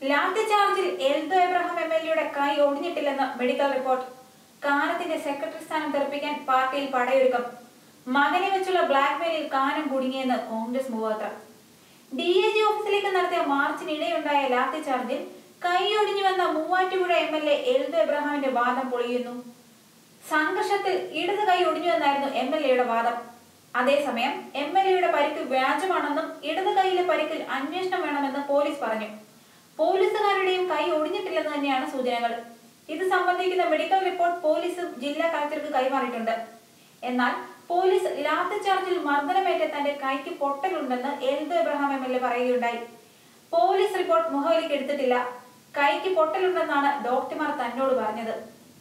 ലാത്തി ചാർജിൽ Eldho Abraham M L എയുടെ കൈ ഒടിഞ്ഞിട്ടില്ലെന്ന് മെഡിക്കൽ റിപ്പോർട്ട് കാനത്തിന്റെ സെക്രട്ടറി സ്ഥാനം തെറിപ്പിക്കാൻ പാർട്ടിയിൽ പടയൊരുക്കം മകനെ വെച്ചുള്ള ബ്ലാക്ക്മെയിലിൽ കാനം കുടുങ്ങിയെന്ന് കോൺഗ്രസ് മുഖപത്രം ഡി എ ജി ഓഫീസിലേക്ക് നടത്തിയ മാർച്ചിനിടെയുണ്ടായ ലാത്തി ചാർജിൽ കൈയൊടിഞ്ഞുവെന്ന Muvattupuzha M L A Eldho എബ്രഹാമിന്റെ വാദം പൊളിയുന്നു സംഘർഷത്തിൽ ഇടത് കൈ ഒടിഞ്ഞുവെന്നായിരുന്നു എം എൽ എയുടെ വാദം അതേസമയം എം എൽ എയുടെ പരിക്ക് വ്യാജമാണെന്നും ഇടത് കൈയിലെ പരിക്കിൽ അന്വേഷണം വേണമെന്ന് പോലീസ് പറഞ്ഞു പോലീസുകാരുടെയും കൈ ഒടിഞ്ഞിട്ടില്ലെന്ന് തന്നെയാണ് സൂചനകൾ ഇത് സംബന്ധിക്കുന്ന മെഡിക്കൽ റിപ്പോർട്ട് പോലീസും ജില്ലാ കളക്ടർക്ക് കൈമാറിയിട്ടുണ്ട് എന്നാൽ പോലീസ് ലാത്തി ചാർജിൽ മർദ്ദനമേറ്റ തന്റെ കൈക്ക് പൊട്ടലുണ്ടെന്ന് Eldho Abraham M L A പറയുകയുണ്ടായി പോലീസ് റിപ്പോർട്ട് മുഖവിലേക്ക് എടുത്തിട്ടില്ല കൈക്ക് പൊട്ടലുണ്ടെന്നാണ് ഡോക്ടർമാർ തന്നോട് പറഞ്ഞത്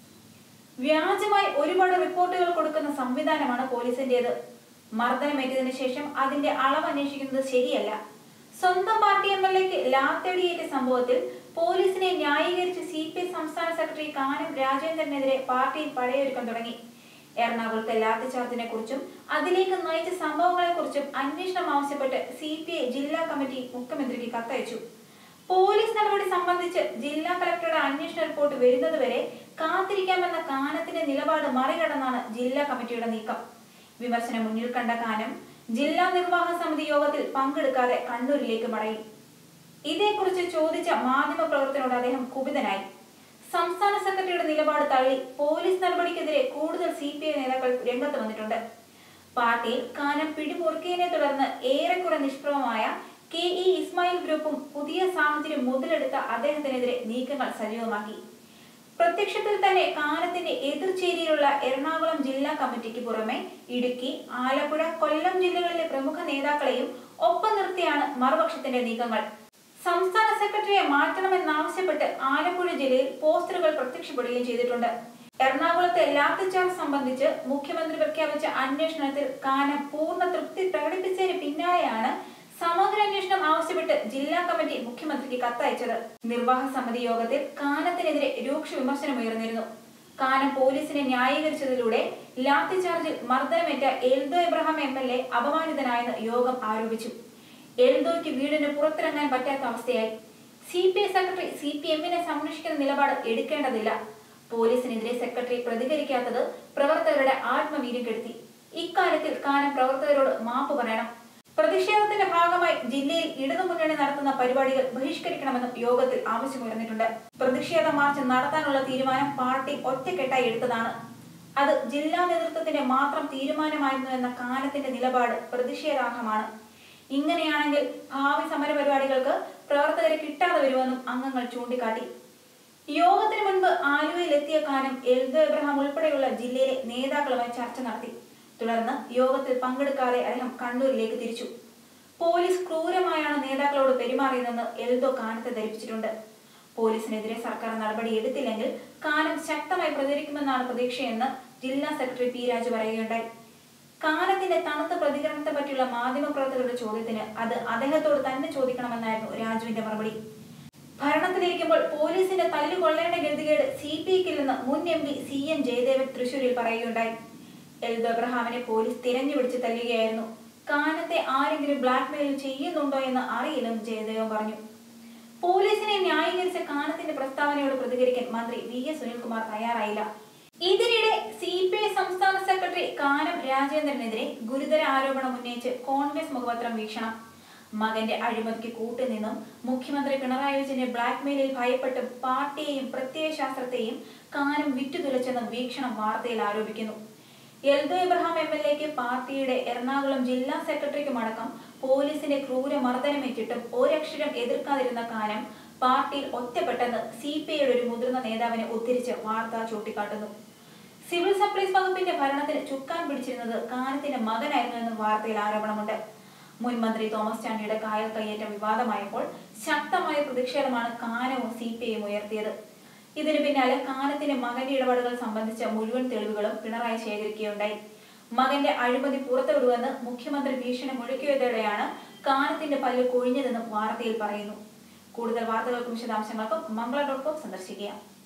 വ്യാജമായി ഒരുപാട് റിപ്പോർട്ടുകൾ കൊടുക്കുന്ന സംവിധാനമാണ് പോലീസിന്റേത് മർദ്ദനമേറ്റതിനു ശേഷം അതിന്റെ അളവ് അന്വേഷിക്കുന്നത് ശരിയല്ല സ്വന്തം പാർട്ടി എം എൽ എക്ക് ലാത്തടിയേറ്റ സംഭവത്തിൽ പോലീസിനെ ന്യായീകരിച്ച് സി പി ഐ സംസ്ഥാന സെക്രട്ടറി കാനം രാജേന്ദ്രനെതിരെ പാർട്ടിയിൽ പടയൊരുക്കം തുടങ്ങി എറണാകുളത്തെ ലാത്തി ചാർജിനെ കുറിച്ചും അതിലേക്ക് നയിച്ച സംഭവങ്ങളെ കുറിച്ചും അന്വേഷണം ആവശ്യപ്പെട്ട് സി പി ഐ ജില്ലാ കമ്മിറ്റി മുഖ്യമന്ത്രിക്ക് കത്തയച്ചു പോലീസ് നടപടി സംബന്ധിച്ച് ജില്ലാ കളക്ടറുടെ അന്വേഷണ റിപ്പോർട്ട് വരുന്നതുവരെ കാത്തിരിക്കാമെന്ന കാനത്തിന്റെ നിലപാട് മറികടന്നാണ് ജില്ലാ കമ്മിറ്റിയുടെ നീക്കം വിമർശനം മുന്നിൽ കണ്ട കാനം ജില്ലാ നിർവാഹക സമിതി യോഗത്തിൽ പങ്കെടുക്കാതെ കണ്ണൂരിലേക്ക് മടങ്ങി ഇതേക്കുറിച്ച് ചോദിച്ച മാധ്യമ പ്രവർത്തനോട് അദ്ദേഹം കുപിതനായി സംസ്ഥാന സെക്രട്ടറിയുടെ നിലപാട് തള്ളി പോലീസ് നടപടിക്കെതിരെ കൂടുതൽ സി പി ഐ നേതാക്കൾ രംഗത്ത് വന്നിട്ടുണ്ട് പാർട്ടിയിൽ കാനം പിടിമുറുക്കിയതിനെ തുടർന്ന് ഏറെക്കുറെ നിഷ്പ്രഭമായ കെ ഇ ഇസ്മായിൽ ഗ്രൂപ്പും പുതിയ സാഹചര്യം മുതലെടുത്ത അദ്ദേഹത്തിനെതിരെ നീക്കങ്ങൾ സജീവമാക്കി പ്രത്യക്ഷത്തിൽ തന്നെ കാനത്തിന്റെ എതിർചേരിയിലുള്ള എറണാകുളം ജില്ലാ കമ്മിറ്റിക്ക് പുറമെ ഇടുക്കി ആലപ്പുഴ കൊല്ലം ജില്ലകളിലെ പ്രമുഖ നേതാക്കളെയും ഒപ്പം നിർത്തിയാണ് മറുപക്ഷത്തിന്റെ നീക്കങ്ങൾ സംസ്ഥാന സെക്രട്ടറിയെ മാറ്റണമെന്നാവശ്യപ്പെട്ട് ആലപ്പുഴ ജില്ലയിൽ പോസ്റ്ററുകൾ പ്രത്യക്ഷപ്പെടുകയും ചെയ്തിട്ടുണ്ട് എറണാകുളത്തെ ലാത്തിച്ചാർജ് സംബന്ധിച്ച് മുഖ്യമന്ത്രി പ്രഖ്യാപിച്ച അന്വേഷണത്തിൽ കാനം പൂർണ്ണ തൃപ്തി പ്രകടിപ്പിച്ചതിന് പിന്നാലെയാണ് സമഗ്ര അന്വേഷണം ആവശ്യപ്പെട്ട് ജില്ലാ കമ്മിറ്റി മുഖ്യമന്ത്രിക്ക് കത്തയച്ചത് നിർവാഹക സമിതി യോഗത്തിൽ കാനത്തിനെതിരെ രൂക്ഷ വിമർശനം ഉയർന്നിരുന്നു കാനം പോലീസിനെ ന്യായീകരിച്ചതിലൂടെ ലാത്തിചാർജിൽ മർദ്ദനമേറ്റ Eldho Abraham M L A അപമാനിതനായെന്ന് യോഗം ആരോപിച്ചു എൽദോയ്ക്ക് വീടിന് പുറത്തിറങ്ങാൻ പറ്റാത്ത അവസ്ഥയായി C P I secretary C P എമ്മിനെ സംരക്ഷിക്കുന്ന നിലപാട് എടുക്കേണ്ടതില്ല പോലീസിനെതിരെ സെക്രട്ടറി പ്രതികരിക്കാത്തത് പ്രവർത്തകരുടെ ആത്മവീര്യം കെടുത്തി ഇക്കാര്യത്തിൽ കാനം പ്രവർത്തകരോട് മാപ്പ് പറയണം പ്രതിഷേധത്തിന്റെ ഭാഗമായി ജില്ലയിൽ ഇടതുമുന്നണി നടത്തുന്ന പരിപാടികൾ ബഹിഷ്കരിക്കണമെന്നും യോഗത്തിൽ ആവശ്യമുയർന്നിട്ടുണ്ട് പ്രതിഷേധ മാർച്ച് നടത്താനുള്ള തീരുമാനം പാർട്ടി ഒറ്റക്കെട്ടായി എടുത്തതാണ് അത് ജില്ലാ നേതൃത്വത്തിന്റെ മാത്രം തീരുമാനമായിരുന്നു എന്ന കാലത്തിന്റെ നിലപാട് പ്രതിഷേധാർഹമാണ് ഇങ്ങനെയാണെങ്കിൽ ഭാവി സമരപരിപാടികൾക്ക് പ്രവർത്തകരെ കിട്ടാതെ വരുമെന്നും അംഗങ്ങൾ ചൂണ്ടിക്കാട്ടി യോഗത്തിന് മുൻപ് ആലുവയിൽ എത്തിയ കാനം എൽദോ എബ്രഹാം ഉൾപ്പെടെയുള്ള ജില്ലയിലെ നേതാക്കളുമായി ചർച്ച നടത്തി തുടർന്ന് യോഗത്തിൽ പങ്കെടുക്കാതെ അദ്ദേഹം കണ്ണൂരിലേക്ക് തിരിച്ചു പോലീസ് ക്രൂരമായാണ് നേതാക്കളോട് പെരുമാറിയതെന്ന് എൽദോ കാനത്തെ ധരിപ്പിച്ചിട്ടുണ്ട് പോലീസിനെതിരെ സർക്കാർ നടപടി എടുത്തില്ലെങ്കിൽ കാനം ശക്തമായി പ്രതികരിക്കുമെന്നാണ് പ്രതീക്ഷയെന്ന് ജില്ലാ സെക്രട്ടറി പി രാജു പറയുകയുണ്ടായി കാനത്തിന്റെ തണുത്ത പ്രതികരണത്തെ പറ്റിയുള്ള മാധ്യമപ്രവർത്തകരുടെ ചോദ്യത്തിന് അത് അദ്ദേഹത്തോട് തന്നെ ചോദിക്കണമെന്നായിരുന്നു രാജുവിന്റെ മറുപടി ഭരണത്തിലിരിക്കുമ്പോൾ പോലീസിന്റെ തല്ലുകൊള്ളേണ്ട ഗതികേട് സി പി ഐക്കില്ലെന്ന് മുൻ M P C N Jayadevan തൃശൂരിൽ പറയുകയുണ്ടായി എൽദോ എബ്രഹാമിനെ പോലീസ് തിരഞ്ഞുപിടിച്ച് തല്ലുകയായിരുന്നു കാനത്തെ ആരെങ്കിലും ബ്ലാക്ക്മെയിൽ ചെയ്യുന്നുണ്ടോ എന്ന് അറിയില്ലെന്ന് ജയദേവൻ പറഞ്ഞു പോലീസിനെ ന്യായീകരിച്ച കാനത്തിന്റെ പ്രസ്താവനയോട് പ്രതികരിക്കാൻ മന്ത്രി വി എസ് സുനിൽകുമാർ തയ്യാറായില്ല ഇതിനിടെ സി പി ഐ സംസ്ഥാന സെക്രട്ടറി കാനം രാജേന്ദ്രനെതിരെ ഗുരുതര ആരോപണം ഉന്നയിച്ച് കോൺഗ്രസ് മുഖപത്രം വീക്ഷണം മകന്റെ അഴിമതിക്ക് കൂട്ടുനിന്നും മുഖ്യമന്ത്രി പിണറായി വിജയന്റെ ബ്ലാക്ക്മെയിലിൽ ഭയപ്പെട്ട് പാർട്ടിയെയും പ്രത്യയശാസ്ത്രത്തെയും കാനം വിറ്റുതുലച്ചെന്നും വീക്ഷണം വാർത്തയിൽ ആരോപിക്കുന്നു എൽദോ ഇബ്രഹാം എം എൽ എക്ക് പാർട്ടിയുടെ എറണാകുളം ജില്ലാ സെക്രട്ടറിക്കുമടക്കം പോലീസിന്റെ ക്രൂര മർദ്ദനമേറ്റിട്ടും ഒരക്ഷരം എതിർക്കാതിരുന്ന കാനം പാർട്ടിയിൽ ഒറ്റപ്പെട്ടെന്ന് സി പി ഐയുടെ ഒരു മുതിർന്ന നേതാവിനെ ഉദ്ധരിച്ച് വാർത്ത ചൂണ്ടിക്കാട്ടുന്നു സിവിൽ സപ്ലൈസ് വകുപ്പിന്റെ ഭരണത്തിന് ചുക്കാൻ പിടിച്ചിരുന്നത് കാനത്തിന്റെ മകനായിരുന്നു എന്നും വാർത്തയിൽ ആരോപണമുണ്ട് മുൻ മന്ത്രി തോമസ് ചാണ്ടിയുടെ കായൽ കയ്യേറ്റം വിവാദമായപ്പോൾ ശക്തമായ പ്രതിഷേധമാണ് കാനവും സി പി ഐയും ഉയർത്തിയത് ഇതിനു പിന്നാലെ കാനത്തിന്റെ മകന്റെ ഇടപാടുകൾ സംബന്ധിച്ച മുഴുവൻ തെളിവുകളും പിണറായി ശേഖരിക്കുകയുണ്ടായി മകന്റെ അഴിമതി പുറത്തുവിടുമെന്ന് മുഖ്യമന്ത്രി ഭീഷണി മുഴക്കിയതോടെയാണ് കാനത്തിന്റെ പല്ല് കൊഴിഞ്ഞതെന്നും വാർത്തയിൽ പറയുന്നു കൂടുതൽ വാർത്തകൾക്കും വിശദാംശങ്ങൾക്കും മംഗള ഡോട്ട് കോം സന്ദർശിക്കുക